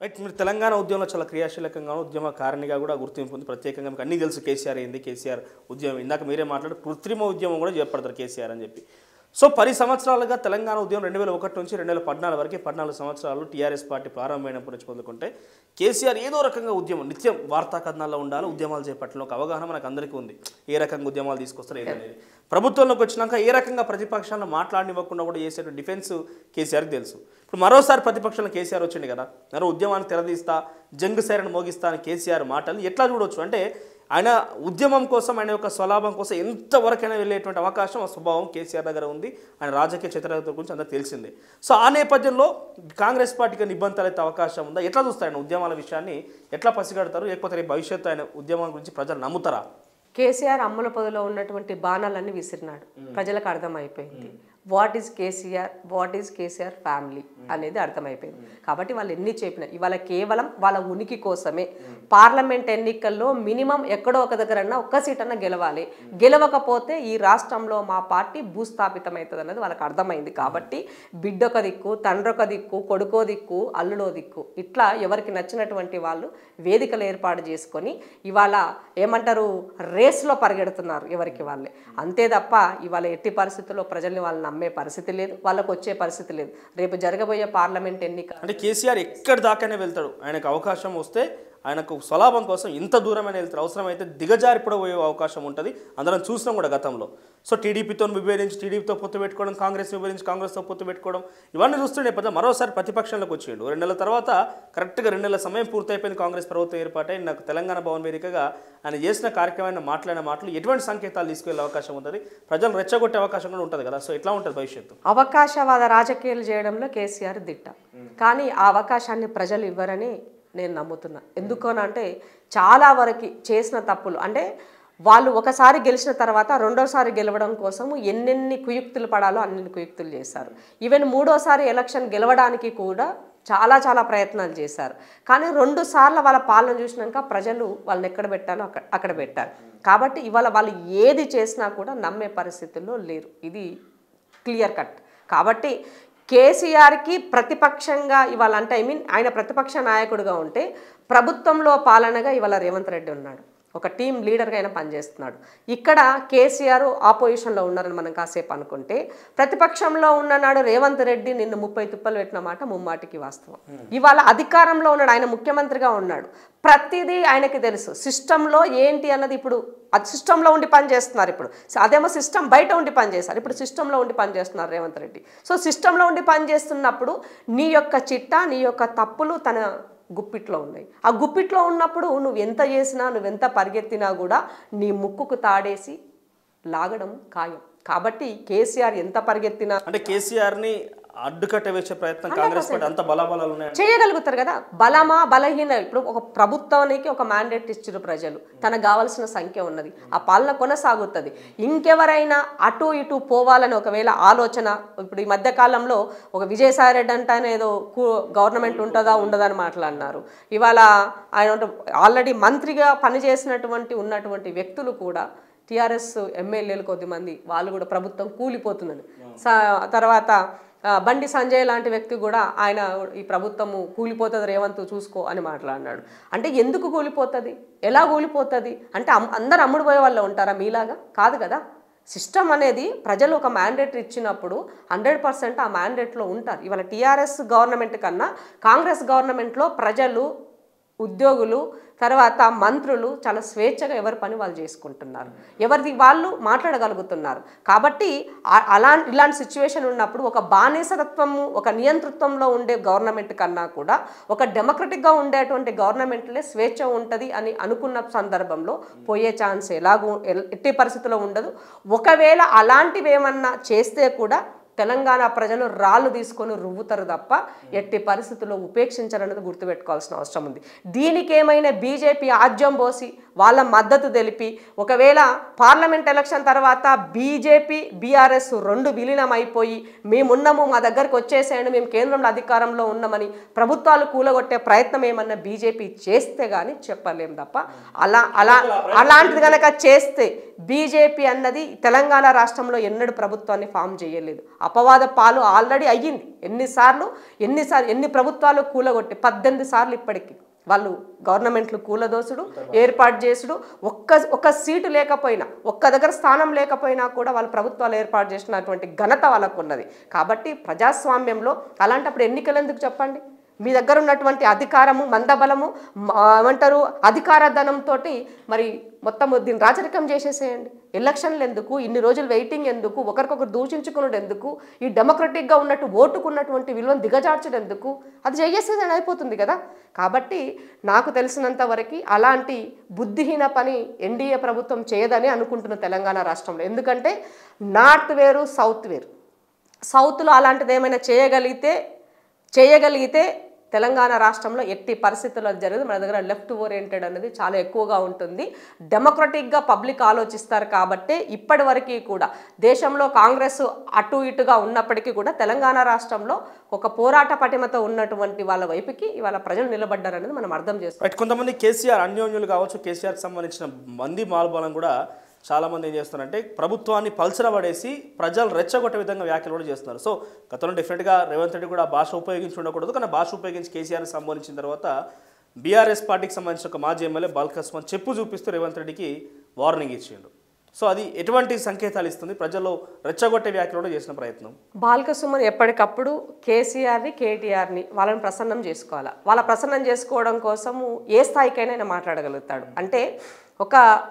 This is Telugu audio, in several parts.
రైట్ మీరు తెలంగాణ ఉద్యమంలో చాలా క్రియాశీలకంగా ఉద్యమకారిణిగా కూడా గుర్తింపు ఉంది ప్రత్యేకంగా మీకు అన్నీ తెలుసు కేసీఆర్ ఏంది కేసీఆర్ ఉద్యమం ఇందాక మీరే మాట్లాడు కృత్రిమ ఉద్యమం కూడా చేపడతారు కేసీఆర్ అని చెప్పి సో పది సంవత్సరాలుగా తెలంగాణ ఉద్యమం రెండు వేల ఒకటి నుంచి రెండు వేల పద్నాలుగు వరకు పద్నాలుగు సంవత్సరాలు టీఆర్ఎస్ పార్టీ ప్రారంభమైనప్పటి నుంచి పొందుకుంటే కేసీఆర్ ఏదో రకంగా ఉద్యమం నిత్యం వార్తా కథనాల్లో ఉండాలి ఉద్యమాలు చేపట్టడం ఒక అవగాహన మనకు అందరికీ ఉంది ఏ రకంగా ఉద్యమాలు తీసుకొస్తారు ఏదనేది ప్రభుత్వంలోకి వచ్చినాక ఏ రకంగా ప్రతిపక్షాలను మాట్లాడనివ్వకుండా కూడా చేసే డిఫెన్స్ కేసీఆర్కి తెలుసు ఇప్పుడు మరోసారి ప్రతిపక్షంలో కేసీఆర్ వచ్చింది కదా మరో ఉద్యమాన్ని తెరదీస్తా జంగు సైరన్ మోగిస్తా అని కేసీఆర్ మాటలు ఎట్లా చూడొచ్చు అంటే ఆయన ఉద్యమం కోసం ఆయన యొక్క స్వలాభం కోసం ఎంతవరకైనా వెళ్ళేటువంటి అవకాశం ఆ స్వభావం కేసీఆర్ దగ్గర ఉంది ఆయన రాజకీయ చిత్రగత గురించి అందరూ తెలిసిందే సో ఆ నేపథ్యంలో కాంగ్రెస్ పార్టీకి నిబంధనలు అయితే అవకాశం ఉందా ఎట్లా చూస్తారు ఆయన ఉద్యమాల విషయాన్ని ఎట్లా పసిగడతారు లేకపోతే రేపు భవిష్యత్తు ఆయన ఉద్యమం గురించి ప్రజలు నమ్ముతారా కేసీఆర్ అమ్ముల పొదలో ఉన్నటువంటి బాణాలన్నీ విసిరినాడు ప్రజలకు అర్థమైపోయింది what is KCR what is KCR family అనేది అర్థమైపోయింది కాబట్టి వాళ్ళు ఎన్ని చెప్పినా ఇవాళ కేవలం వాళ్ళ ఉనికి కోసమే పార్లమెంట్ ఎన్నికల్లో మినిమం ఎక్కడో ఒక దగ్గరన్నా ఒక్క సీట్ అన్నా గెలవాలి గెలవకపోతే ఈ రాష్ట్రంలో మా పార్టీ భూస్థాపితం అవుతుంది అన్నది వాళ్ళకి అర్థమైంది కాబట్టి బిడ్డొక దిక్కు తండ్రొక దిక్కు కొడుకో దిక్కు అల్లుడో దిక్కు ఇట్లా ఎవరికి నచ్చినటువంటి వాళ్ళు వేదికలు ఏర్పాటు చేసుకొని ఇవాళ ఏమంటారు రేస్లో పరిగెడుతున్నారు ఎవరికి వాళ్ళే అంతే తప్ప ఇవాళ ఎట్టి పరిస్థితుల్లో ప్రజల్ని వాళ్ళు నమ్మే పరిస్థితి లేదు వాళ్ళకు వచ్చే పరిస్థితి లేదు రేపు జరగబోయే పార్లమెంట్ ఎన్నిక అంటే కేసీఆర్ ఎక్కడి దాకానే వెళ్తాడు ఆయనకు అవకాశం వస్తే ఆయనకు స్వలాభం కోసం ఇంత దూరమైన వెళ్తారు అవసరమైతే దిగజారి కూడా పోయే అవకాశం ఉంటుంది అందరం చూసినాం కూడా గతంలో సో టీడీపీతో విభేదించి టీడీపీతో పొత్తు పెట్టుకోవడం కాంగ్రెస్ విభేదించి కాంగ్రెస్తో పొత్తు పెట్టుకోవడం ఇవన్నీ చూస్తుండే పెద్ద మరోసారి ప్రతిపక్షంలోకి వచ్చేయండు రెండు నెలల తర్వాత కరెక్ట్గా రెండు నెలల సమయం పూర్తయిపోయింది కాంగ్రెస్ ప్రభుత్వం ఏర్పాటై నాకు తెలంగాణ భవన్ వేదికగా ఆయన చేసిన కార్యక్రమాన్ని మాట్లాడిన మాటలు ఎటువంటి సంకేతాలు తీసుకెళ్లే అవకాశం ఉంటుంది ప్రజలు రెచ్చగొట్టే అవకాశం కూడా ఉంటుంది కదా సో ఎట్లా ఉంటుంది భవిష్యత్తు అవకాశవాద రాజకీయాలు చేయడంలో కేసీఆర్ దిట్ట కానీ ఆ అవకాశాన్ని ప్రజలు ఇవ్వరని నేను నమ్ముతున్నా ఎందుకనంటే చాలా వరకు చేసిన తప్పులు అంటే వాళ్ళు ఒకసారి గెలిచిన తర్వాత రెండోసారి గెలవడం కోసం ఎన్నెన్ని కుయుక్తులు పడాలో అన్ని కుయుక్తులు చేశారు ఈవెన్ మూడోసారి ఎలక్షన్ గెలవడానికి కూడా చాలా చాలా ప్రయత్నాలు చేశారు కానీ రెండు సార్లు వాళ్ళ పాలన చూసినాక ప్రజలు వాళ్ళని ఎక్కడ పెట్టాలో అక్కడ అక్కడ పెట్టారు కాబట్టి ఇవాళ వాళ్ళు ఏది చేసినా కూడా నమ్మే పరిస్థితుల్లో లేరు ఇది క్లియర్ కట్ కాబట్టి కేసీఆర్కి ప్రతిపక్షంగా ఇవాళ అంటే ఐ మీన్ ఆయన ప్రతిపక్ష నాయకుడిగా ఉంటే ప్రభుత్వంలో పాలనగా ఇవాళ రేవంత్ రెడ్డి ఉన్నాడు ఒక టీం లీడర్గా ఆయన పనిచేస్తున్నాడు ఇక్కడ కేసీఆర్ ఆపోజిషన్లో ఉన్నారని మనం కాసేపు అనుకుంటే ప్రతిపక్షంలో ఉన్ననాడు రేవంత్ రెడ్డి నిన్న ముప్పై తుప్పలు పెట్టిన మాట ముమ్మాటికి వాస్తవం ఇవాళ అధికారంలో ఉన్నాడు ఆయన ముఖ్యమంత్రిగా ఉన్నాడు ప్రతిదీ ఆయనకి తెలుసు సిస్టంలో ఏంటి అన్నది ఇప్పుడు అది సిస్టంలో ఉండి పని చేస్తున్నారు ఇప్పుడు అదేమో సిస్టమ్ బయట ఉండి పని చేస్తారు ఇప్పుడు సిస్టంలో ఉండి పని చేస్తున్నారు రేవంత్ రెడ్డి సో సిస్టంలో ఉండి పని చేస్తున్నప్పుడు నీ యొక్క చిట్టా నీ యొక్క తప్పులు తన గుప్పిట్లో ఉన్నాయి ఆ గుప్పిట్లో ఉన్నప్పుడు నువ్వు ఎంత చేసినా నువ్వెంత పరిగెత్తినా కూడా నీ ముక్కుకు తాడేసి లాగడం ఖాయం కాబట్టి కేసీఆర్ ఎంత పరిగెత్తినా అంటే కేసీఆర్ని అడ్డుకట్ట వేసే ప్రయత్నం కాంగ్రెస్ పార్టీ అంత బలాబలాలు ఉన్నాయి చేయగలుగుతారు కదా బలమా బలహీన ఇప్పుడు ఒక ప్రభుత్వానికి ఒక మ్యాండేట్ ఇచ్చారు ప్రజలు తనకు కావాల్సిన సంఖ్య ఉన్నది ఆ పాలన కొనసాగుతుంది ఇంకెవరైనా అటు ఇటు పోవాలని ఒకవేళ ఆలోచన ఇప్పుడు ఈ మధ్య కాలంలో ఒక విజయసాయి రెడ్డి అంటే ఆయన ఏదో గవర్నమెంట్ ఉంటుందా ఉండదా అని మాట్లాడినారు ఇవాళ ఆయన ఆల్రెడీ మంత్రిగా పనిచేసినటువంటి ఉన్నటువంటి వ్యక్తులు కూడా టీఆర్ఎస్ ఎమ్మెల్యేలు కొద్దిమంది వాళ్ళు కూడా ప్రభుత్వం కూలిపోతుందని స- తర్వాత ఆ, బండి సంజయ్ లాంటి వ్యక్తి కూడా ఆయన ఈ ప్రభుత్వము కూలిపోతుంది రేవంత్ చూసుకో అని మాట్లాడినాడు అంటే ఎందుకు కూలిపోతుంది ఎలా కూలిపోతుంది అంటే అమ్- అందరు అమ్ముడు పోయే వాళ్ళు ఉంటారా మీలాగా కాదు కదా సిస్టమ్ అనేది ప్రజలు ఒక మ్యాండేట్ ఇచ్చినప్పుడు హండ్రెడ్ పర్సెంట్ ఆ మ్యాండేట్లో ఉంటారు ఇవాళ టీఆర్ఎస్ గవర్నమెంట్ కన్నా కాంగ్రెస్ గవర్నమెంట్లో ప్రజలు ఉద్యోగులు తర్వాత మంత్రులు చాలా స్వేచ్ఛగా ఎవరి పని వాళ్ళు చేసుకుంటున్నారు ఎవరిది వాళ్ళు మాట్లాడగలుగుతున్నారు కాబట్టి ఆ- అలా ఇలాంటి సిచ్యువేషన్ ఉన్నప్పుడు ఒక బానిసత్వము ఒక నియంతృత్వంలో ఉండే గవర్నమెంట్ కన్నా కూడా ఒక డెమోక్రటిక్గా ఉండేటువంటి గవర్నమెంట్లే స్వేచ్ఛ ఉంటుంది అని అనుకున్న సందర్భంలో పోయే ఛాన్స్ ఎలాగూ ఎల్- ఎట్టి పరిస్థితిలో ఉండదు ఒకవేళ అలాంటివి ఏమన్నా చేస్తే కూడా తెలంగాణ ప్రజలు రాళ్ళు తీసుకొని రువ్వుతారు తప్ప ఎట్టి పరిస్థితుల్లో ఉపేక్షించారన్నది గుర్తుపెట్టుకోవాల్సిన అవసరం ఉంది దీనికి ఏమైనా బీజేపీ ఆజ్యం పోసి వాళ్ళ మద్దతు తెలిపి ఒకవేళ పార్లమెంట్ ఎలక్షన్ తర్వాత బీజేపీ బీఆర్ఎస్ రెండు విలీనం అయిపోయి మేమున్నాము మా దగ్గరకు వచ్చేసేయండి మేము కేంద్రంలో అధికారంలో ఉన్నామని ప్రభుత్వాలు కూలగొట్టే ప్రయత్నం ఏమన్నా బీజేపీ చేస్తే కానీ చెప్పలేం తప్ప అలా అలా అలాంటిది కనుక చేస్తే బీజేపీ అన్నది తెలంగాణ రాష్ట్రంలో ఎన్నడూ ప్రభుత్వాన్ని ఫామ్ చేయలేదు అపవాద పాలు ఆల్రెడీ అయ్యింది ఎన్నిసార్లు ఎన్నిసార్లు ఎన్ని ప్రభుత్వాలు కూలగొట్టి పద్దెనిమిది సార్లు ఇప్పటికి వాళ్ళు గవర్నమెంట్లు కూలదోసుడు ఏర్పాటు చేసుడు ఒక్క ఒక్క సీటు లేకపోయినా ఒక్క దగ్గర స్థానం లేకపోయినా కూడా వాళ్ళ ప్రభుత్వాలు ఏర్పాటు చేసినటువంటి ఘనత వాళ్ళకు ఉన్నది కాబట్టి ప్రజాస్వామ్యంలో అలాంటప్పుడు ఎన్నికలు ఎందుకు చెప్పండి మీ దగ్గర ఉన్నటువంటి అధికారము మందబలము మ- ఏమంటారు అధికార ధనంతో మరి మొత్తం దీన్ని రాజరికం చేసేసేయండి ఎలక్షన్లు ఎందుకు ఇన్ని రోజులు వెయిటింగ్ ఎందుకు ఒకరికొకరు దూషించుకున్నది ఎందుకు ఈ డెమోక్రటిక్గా ఉన్నట్టు ఓటుకున్నటువంటి విలువను దిగజార్చడం ఎందుకు అది చేసేసేది అయిపోతుంది కదా కాబట్టి నాకు తెలిసినంత వరకు అలాంటి బుద్ధిహీన పని ఎన్డీఏ ప్రభుత్వం చేయదని అనుకుంటున్న తెలంగాణ రాష్ట్రంలో ఎందుకంటే నార్త్ వేరు సౌత్ వేరు సౌత్లో అలాంటిది ఏమైనా చేయగలిగితే చేయగలిగితే తెలంగాణ రాష్ట్రంలో ఎట్టి పరిస్థితుల్లో అది జరగదు మన దగ్గర లెఫ్ట్ ఓరియంటెడ్ అనేది చాలా ఎక్కువగా ఉంటుంది డెమోక్రటిక్గా పబ్లిక్ ఆలోచిస్తారు కాబట్టి ఇప్పటి వరకు కూడా దేశంలో కాంగ్రెస్ అటు ఇటుగా ఉన్నప్పటికీ కూడా తెలంగాణ రాష్ట్రంలో ఒక పోరాట పటిమతో ఉన్నటువంటి వాళ్ళ వైపుకి ఇవాళ ప్రజలు నిలబడ్డారనేది మనం అర్థం చేసుకోవాలి రైట్ కొంతమంది కేసీఆర్ అన్యోన్యులు కావచ్చు కేసీఆర్కి సంబంధించిన మంది మాల్బలం కూడా చాలా మంది ఏం చేస్తున్నారంటే ప్రభుత్వాన్ని పల్సన పడేసి ప్రజలు రెచ్చగొట్టే విధంగా వ్యాఖ్యలు కూడా చేస్తున్నారు సో గతంలో డెఫినెట్గా రేవంత్ రెడ్డి కూడా ఆ భాష ఉపయోగించి ఉండకూడదు కానీ ఆ భాష ఉపయోగించి కేసీఆర్కి సంబంధించిన తర్వాత బీఆర్ఎస్ పార్టీకి సంబంధించిన ఒక మాజీ ఎమ్మెల్యే బాల్కస్మాన్ చెప్పు చూపిస్తూ రేవంత్ రెడ్డికి వార్నింగ్ ఇచ్చిండు సో అది ఎటువంటి సంకేతాలు ఇస్తుంది ప్రజల్లో రెచ్చగొట్టే వ్యాఖ్యలు కూడా చేసిన ప్రయత్నం బాలకసుమన్ ఎప్పటికప్పుడు కేసీఆర్ని కేటీఆర్ని వాళ్ళని ప్రసన్నం చేసుకోవాలి వాళ్ళ ప్రసన్నం చేసుకోవడం కోసము ఏ స్థాయికైనా ఆయన మాట్లాడగలుగుతాడు అంటే ఒక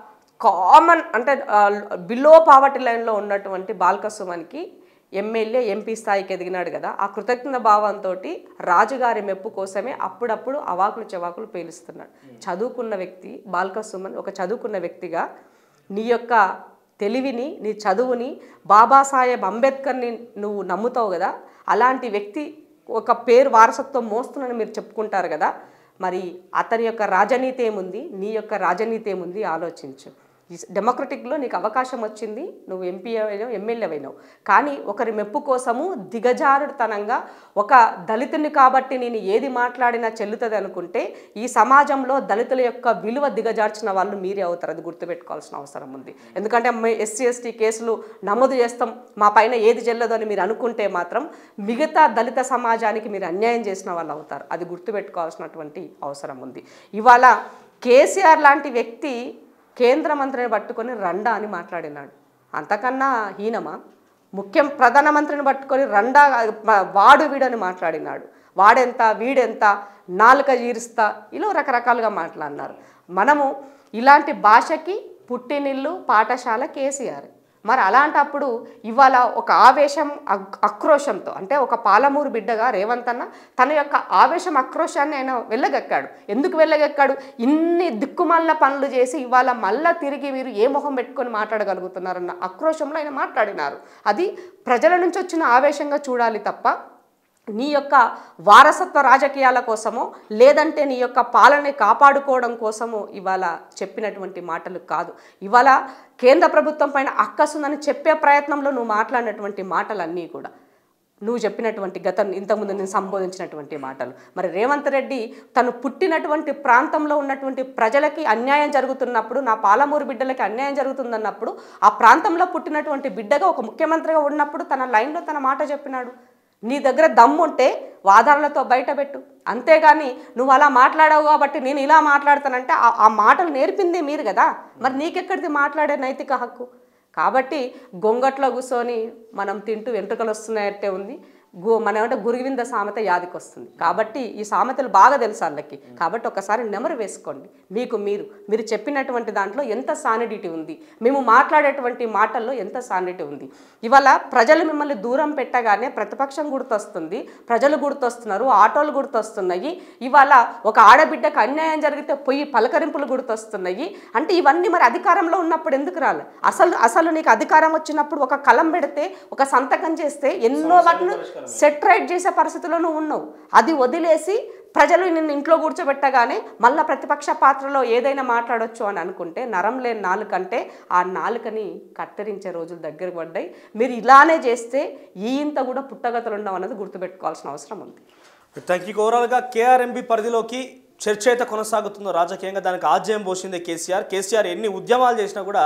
కామన్ అంటే బిలో పావర్టీ లైన్లో ఉన్నటువంటి బాలకసుమన్కి ఎమ్మెల్యే ఎంపీ స్థాయికి ఎదిగినాడు కదా ఆ కృతజ్ఞత భావంతో రాజుగారి మెప్పు కోసమే అప్పుడప్పుడు అవాకులు చెవాకులు పేలుస్తున్నాడు చదువుకున్న వ్యక్తి బాల్కసుమన్ ఒక చదువుకున్న వ్యక్తిగా నీ యొక్క తెలివిని నీ చదువుని బాబాసాహెబ్ అంబేద్కర్ని నువ్వు నమ్ముతావు కదా అలాంటి వ్యక్తి ఒక పేరు వారసత్వం మోస్తున్నానని మీరు చెప్పుకుంటారు కదా మరి అతని యొక్క రాజనీతి ఏముంది నీ యొక్క రాజనీతి ఏముంది ఆలోచించు ఈ డెమోక్రటిక్లో నీకు అవకాశం వచ్చింది నువ్వు ఎంపీ అయినావు ఎమ్మెల్యే అయినావు కానీ ఒకరి మెప్పు కోసము దిగజారుడుతనంగా ఒక దళితుని కాబట్టి నేను ఏది మాట్లాడినా చెల్లుతుంది అనుకుంటే ఈ సమాజంలో దళితుల యొక్క విలువ దిగజార్చిన వాళ్ళు మీరే అవుతారు అది గుర్తుపెట్టుకోవాల్సిన అవసరం ఉంది ఎందుకంటే ఎస్సీ ఎస్టీ కేసులు నమోదు చేస్తాం మా పైన ఏది చెల్లదు అని మీరు అనుకుంటే మాత్రం మిగతా దళిత సమాజానికి మీరు అన్యాయం చేసిన వాళ్ళు అవుతారు అది గుర్తుపెట్టుకోవాల్సినటువంటి అవసరం ఉంది ఇవాళ కేసీఆర్ లాంటి వ్యక్తి కేంద్ర మంత్రిని పట్టుకొని రండా అని మాట్లాడినాడు అంతకన్నా హీనమా ముఖ్యం ప్రధానమంత్రిని పట్టుకొని రండా వాడు వీడని మాట్లాడినాడు వాడెంత వీడెంత నాలుక జీరుస్తా ఇలా రకరకాలుగా మాట్లాడినారు మనము ఇలాంటి భాషకి పుట్టినిల్లు పాఠశాల కేసీఆర్ మరి అలాంటప్పుడు ఇవాళ ఒక ఆవేశం అక్- ఆక్రోశంతో అంటే ఒక పాలమూరు బిడ్డగా రేవంత్ అన్న తన యొక్క ఆవేశం ఆక్రోశాన్ని ఆయన వెళ్ళగక్కాడు ఎందుకు వెళ్ళగక్కాడు ఇన్ని దిక్కుమాలిన పనులు చేసి ఇవాళ మళ్ళా తిరిగి వీరు ఏ మొహం పెట్టుకొని మాట్లాడగలుగుతున్నారన్న ఆక్రోశంలో ఆయన మాట్లాడినారు అది ప్రజల నుంచి వచ్చిన ఆవేశంగా చూడాలి తప్ప నీ యొక్క వారసత్వ రాజకీయాల కోసమో లేదంటే నీ యొక్క పాలనని కాపాడుకోవడం కోసమో ఇవాళ చెప్పినటువంటి మాటలు కాదు ఇవాళ కేంద్ర ప్రభుత్వం పైన అక్కసుందని చెప్పే ప్రయత్నంలో నువ్వు మాట్లాడినటువంటి మాటలన్నీ కూడా నువ్వు చెప్పినటువంటి గతం ఇంతకుముందు నేను సంబోధించినటువంటి మాటలు మరి రేవంత్ రెడ్డి తను పుట్టినటువంటి ప్రాంతంలో ఉన్నటువంటి ప్రజలకి అన్యాయం జరుగుతున్నప్పుడు నా పాలమూరు బిడ్డలకి అన్యాయం జరుగుతుందన్నప్పుడు ఆ ప్రాంతంలో పుట్టినటువంటి బిడ్డగా ఒక ముఖ్యమంత్రిగా ఉన్నప్పుడు తన లైన్లో తన మాట చెప్పినాడు నీ దగ్గర దమ్ముంటే వాదనలతో బయటపెట్టు అంతేగాని నువ్వు అలా మాట్లాడావు కాబట్టి నేను ఇలా మాట్లాడతానంటే ఆ- ఆ మాటలు నేర్పింది మీరు కదా మరి నీకెక్కడిది మాట్లాడే నైతిక హక్కు కాబట్టి గొంగట్లో కూర్చొని మనం తింటూ వెంట్రుకలు వస్తున్నాయంటే ఉంది గు మన ఏమంటే గురివింద సామెత యాదికి వస్తుంది కాబట్టి ఈ సామెతలు బాగా తెలుసు వాళ్ళకి కాబట్టి ఒకసారి నెమరు వేసుకోండి మీకు మీరు మీరు చెప్పినటువంటి దాంట్లో ఎంత సానిడిటీ ఉంది మేము మాట్లాడేటువంటి మాటల్లో ఎంత సానిడిటీ ఉంది ఇవాళ ప్రజలు మిమ్మల్ని దూరం పెట్టగానే ప్రతిపక్షం గుర్తొస్తుంది ప్రజలు గుర్తొస్తున్నారు ఆటోలు గుర్తొస్తున్నాయి ఇవాళ ఒక ఆడబిడ్డకు అన్యాయం జరిగితే పొయ్యి పలకరింపులు గుర్తొస్తున్నాయి అంటే ఇవన్నీ మరి అధికారంలో ఉన్నప్పుడు ఎందుకు రాలే అసలు అసలు నీకు అధికారం వచ్చినప్పుడు ఒక కలం పెడితే ఒక సంతకం చేస్తే ఎన్నో వాటిని సెట్ రైట్ చేసే పరిస్థితిలో నువ్వు ఉన్నావు అది వదిలేసి ప్రజలు నిన్ను ఇంట్లో కూర్చోబెట్టగానే మళ్ళీ ప్రతిపక్ష పాత్రలో ఏదైనా మాట్లాడొచ్చు అని అనుకుంటే నరం లేని నాలుకంటే ఆ నాలుకని కత్తిరించే రోజులు దగ్గర పడ్డాయి మీరు ఇలానే చేస్తే ఈ ఇంత కూడా పుట్టగతులు ఉండవు అన్నది గుర్తుపెట్టుకోవాల్సిన అవసరం ఉంది థ్యాంక్ యూ ఓవరాల్గా కేఆర్ఎంబి పరిధిలోకి చర్చ అయితే కొనసాగుతుందో రాజకీయంగా దానికి ఆజ్యం పోసిందే కేసీఆర్ కేసీఆర్ ఎన్ని ఉద్యమాలు చేసినా కూడా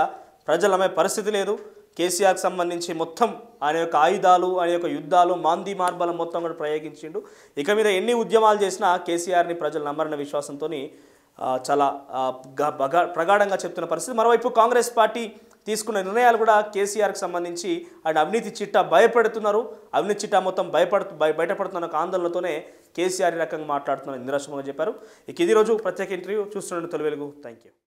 ప్రజలు నమ్మే పరిస్థితి లేదు కేసీఆర్కి సంబంధించి మొత్తం ఆయన యొక్క ఆయుధాలు ఆయన యొక్క యుద్ధాలు మాంది మార్బలం మొత్తం కూడా ప్రయోగించిండు ఇక మీద ఎన్ని ఉద్యమాలు చేసినా కేసీఆర్ని ప్రజలు నమ్మరన్న విశ్వాసంతో చాలా ఆ, గ- బగా ప్రగాఢంగా చెప్తున్న పరిస్థితి మరోవైపు కాంగ్రెస్ పార్టీ తీసుకున్న నిర్ణయాలు కూడా కేసీఆర్కి సంబంధించి ఆయన అవినీతి చిట్టా భయపెడుతున్నారు అవినీతి చిట్టా మొత్తం భయపడుతూ బయ బయటపడుతున్న ఒక ఆందోళనతోనే కేసీఆర్ ఈ రకంగా మాట్లాడుతున్నారు ఇందిరాశ్రమంగా చెప్పారు ఇక ఇది రోజు ప్రత్యేక ఇంటర్వ్యూ చూస్తున్నాను తొలి వెలుగు థ్యాంక్ యూ